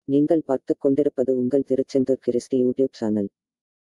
நீங்கள் பார்த்துக் கொண்டிருப்பது உங்கள் திருச்செந்தூர் கிறிஸ்டி யூடியூப் சேனல்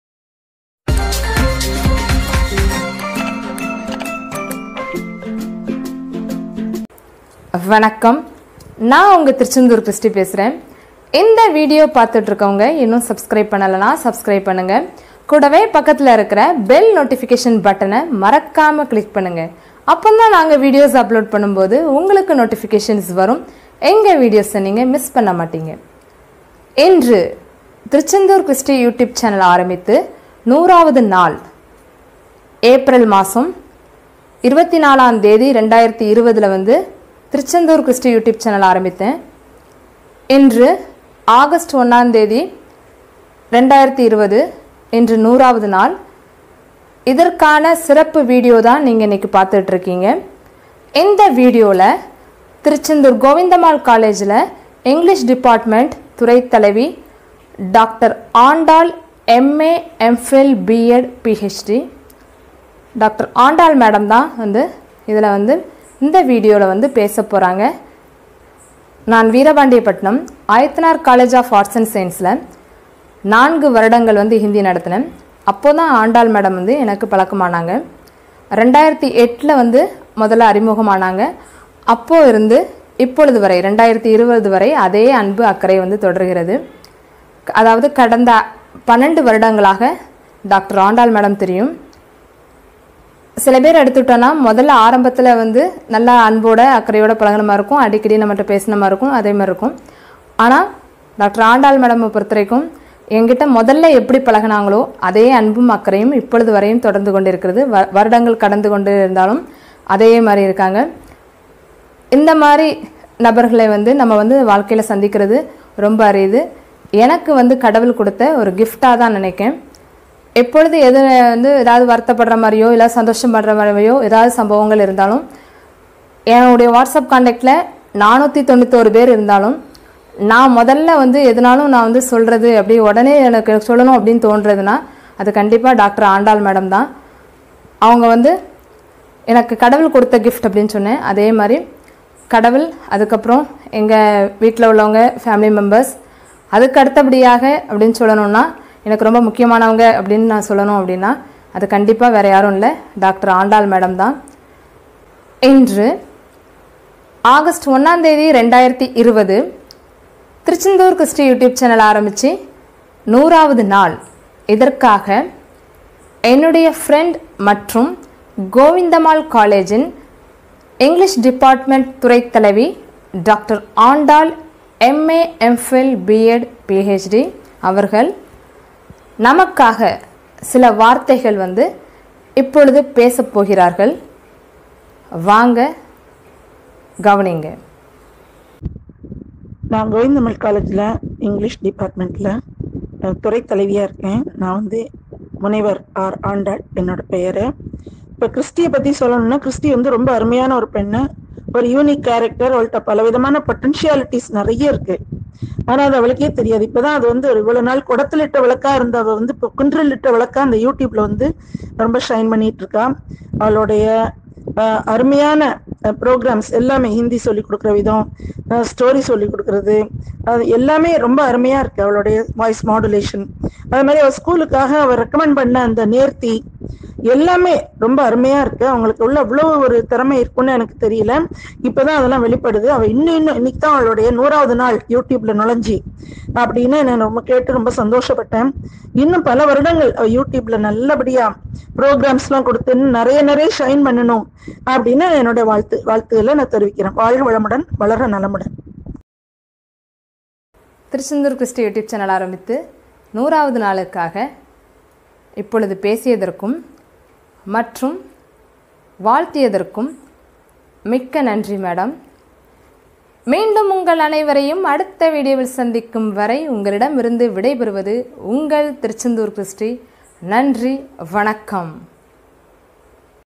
வணக்கம் நான் உங்கள் திருச்செந்தூர் கிறிஸ்டி பேசுகிறேன் இந்த வீடியோ பார்த்துட்டு இருக்கவங்க இன்னும் சப்ஸ்கிரைப் பண்ணலைன்னா சப்ஸ்கிரைப் பண்ணுங்க கூடவே பக்கத்தில் இருக்கிற பெல் நோட்டிஃபிகேஷன் பட்டனை மறக்காமல் கிளிக் பண்ணுங்க அப்போ தான் நாங்கள் வீடியோஸ் அப்லோட் பண்ணும்போது உங்களுக்கு நோட்டிஃபிகேஷன்ஸ் வரும் எங்கள் வீடியோஸை நீங்கள் மிஸ் பண்ண மாட்டீங்க இன்று திருச்செந்தூர் கிறிஸ்டி யூடியூப் சேனல் ஆரம்பித்து நூறாவது நாள் ஏப்ரல் மாதம் இருபத்தி நாலாம் தேதி ரெண்டாயிரத்தி இருபதில் வந்து திருச்செந்தூர் கிறிஸ்டி யூடியூப் சேனல் ஆரம்பித்தேன் இன்று ஆகஸ்ட் ஒன்றாம் தேதி ரெண்டாயிரத்தி இருபது இன்று நூறாவது நாள் இதற்கான சிறப்பு வீடியோ தான் நீங்கள் இன்றைக்கி பார்த்துட்ருக்கீங்க இந்த வீடியோவில் திருச்செந்தூர் கோவிந்தம்மாள் காலேஜில் இங்கிலீஷ் டிபார்ட்மெண்ட் துறை தலைவி doctor Andal MA MPhil BEd PhD doctor Andal madam தான் வந்து இதில் வந்து இந்த வீடியோவில் வந்து பேச போகிறாங்க நான் Veerapandiyapattinam Aditanar college of arts and சயின்ஸில் நான்கு வருடங்கள் வந்து ஹிந்தி நடத்தினேன் அப்போ தான் ஆண்டாள் மேடம் வந்து எனக்கு பழக்கமானாங்க ரெண்டாயிரத்தி எட்டில் வந்து முதல்ல அறிமுகமானாங்க அப்போ இருந்து இப்பொழுது வரை ரெண்டாயிரத்தி இருபது வரை அதே அன்பு அக்கறை வந்து தொடர்கிறது அதாவது கடந்த பன்னெண்டு வருடங்களாக டாக்டர் ஆண்டாள் மேடம் தெரியும் சில பேர் எடுத்துட்டோன்னா முதல்ல ஆரம்பத்தில் வந்து நல்லா அன்போட அக்கறையோட பழகின மாதிரி இருக்கும் அடிக்கடி நம்மகிட்ட பேசின மாதிரி இருக்கும் அதே மாதிரி இருக்கும் ஆனால் டாக்டர் ஆண்டாள் மேடமை பொறுத்த வரைக்கும் என்கிட்ட முதல்ல எப்படி பழகினாங்களோ அதே அன்பும் அக்கறையும் இப்பொழுது வரையும் தொடர்ந்து கொண்டு இருக்கிறது வ வருடங்கள் கடந்து கொண்டு இருந்தாலும் அதே மாதிரி இருக்காங்க இந்த மாதிரி நபர்களை வந்து நம்ம வந்து வாழ்க்கையில் சந்திக்கிறது ரொம்ப அரியுது எனக்கு வந்து கடவுள் கொடுத்த ஒரு கிஃப்டாக தான் நினைக்கேன் எப்பொழுது எது வந்து ஏதாவது வருத்தப்படுற மாதிரியோ இல்லை சந்தோஷப்படுற மாதிரியோ ஏதாவது சம்பவங்கள் இருந்தாலும் என்னுடைய வாட்ஸ்அப் காண்டாக்டில் நானூற்றி தொண்ணூத்தோரு பேர் இருந்தாலும் நான் முதல்ல வந்து எதுனாலும் நான் வந்து சொல்கிறது அப்படி உடனே எனக்கு சொல்லணும் அப்படின்னு தோன்றதுன்னா அது கண்டிப்பாக டாக்டர் ஆண்டாள் மேடம் தான் அவங்க வந்து எனக்கு கடவுள் கொடுத்த கிஃப்ட் அப்படின்னு சொன்னேன் அதே மாதிரி கடவுள் அதுக்கப்புறம் எங்கள் வீட்டில் உள்ளவங்க ஃபேமிலி மெம்பர்ஸ் அதுக்கு அடுத்தபடியாக அப்படின்னு சொல்லணும்னா எனக்கு ரொம்ப முக்கியமானவங்க அப்படின்னு நான் சொல்லணும் அப்படின்னா அது கண்டிப்பாக வேறு யாரும் இல்லை டாக்டர் ஆண்டாள் மேடம் தான் இன்று ஆகஸ்ட் ஒன்றாம் தேதி ரெண்டாயிரத்தி இருபது திருச்செந்தூர் கிறிஸ்டி யூடியூப் சேனல் ஆரம்பித்து நூறாவது நாள் இதற்காக என்னுடைய ஃப்ரெண்ட் மற்றும் கோவிந்தம்மாள் காலேஜின் இங்கிலீஷ் டிபார்ட்மெண்ட் துறை தலைவி doctor Andal MA MPhil BEd PhD அவர்கள் நமக்காக சில வார்த்தைகள் வந்து இப்பொழுது பேசப் போகிறார்கள் வாங்க கவனிங்க நான் கோவிந்தமல் காலேஜில் இங்கிலீஷ் டிபார்ட்மெண்ட்டில் துறை தலைவியாக இருக்கேன் நான் வந்து முனைவர் ஆர் ஆண்டாள் என்னோட பெயர் இப்போ கிறிஸ்டியை பற்றி சொல்லணும்னா கிறிஸ்டி வந்து ரொம்ப அருமையான ஒரு பெண்ணு ஒரு யூனிக் கேரக்டர் அவள்கிட்ட பல விதமான பொட்டன்ஷியாலிட்டிஸ் நிறைய இருக்கு ஆனால் அது அவளுக்கே தெரியாது இப்போதான் அது வந்து ஒரு இவ்வளோ நாள் குடத்திலிட்ட விளக்கா இருந்த அவள் வந்து இப்போ குன்றிலிட்ட விளக்கா அந்த யூடியூப்ல வந்து ரொம்ப ஷைன் பண்ணிட்டு இருக்கா அவளுடைய அஹ், அருமையான ப்ரோக்ராம்ஸ் எல்லாமே ஹிந்தி சொல்லி கொடுக்குற விதம் ஸ்டோரி சொல்லி கொடுக்கறது அது எல்லாமே ரொம்ப அருமையா இருக்கு அவளுடைய வாய்ஸ் மாடுலேஷன் அது மாதிரி அவள் ஸ்கூலுக்காக அவள் ரெக்கமெண்ட் பண்ண அந்த நேர்த்தி எல்லாமே ரொம்ப அருமையா இருக்கு அவங்களுக்கு உள்ள அவ்வளவு ஒரு திறமை இருக்குன்னு எனக்கு தெரியல இப்பதான் அதெல்லாம் வெளிப்படுது அவ இன்னும் இன்னும் இன்னைக்கு தான் அவளுடைய நூறாவது நாள் யூடியூப்ல நுழைஞ்சி அப்படின்னு நான் ரொம்ப கேட்டு ரொம்ப சந்தோஷப்பட்டேன் இன்னும் பல வருடங்கள் அவ யூடியூப்ல நல்லபடியா ப்ரோக்ராம்ஸ் எல்லாம் கொடுத்து இன்னும் நிறைய நிறைய ஷைன் பண்ணணும் அப்படின்னு என்னுடைய வாழ்த்து வாழ்த்துக்களை நான் தெரிவிக்கிறேன் வாழ்க வளமுடன் வளர நலமுடன் திருச்செந்தூர் கிறிஸ்டி யூடியூப் சேனல் ஆரம்பித்து நூறாவது நாளுக்காக இப்பொழுது பேசியதற்கும் மற்றும் வாழ்த்தியதற்கும் மிக்க நன்றி மேடம் மீண்டும் உங்கள் அனைவரையும் அடுத்த வீடியோவில் சந்திக்கும் வரை உங்களிடமிருந்து விடைபெறுவது உங்கள் திருச்செந்தூர் கிறிஸ்டி நன்றி வணக்கம்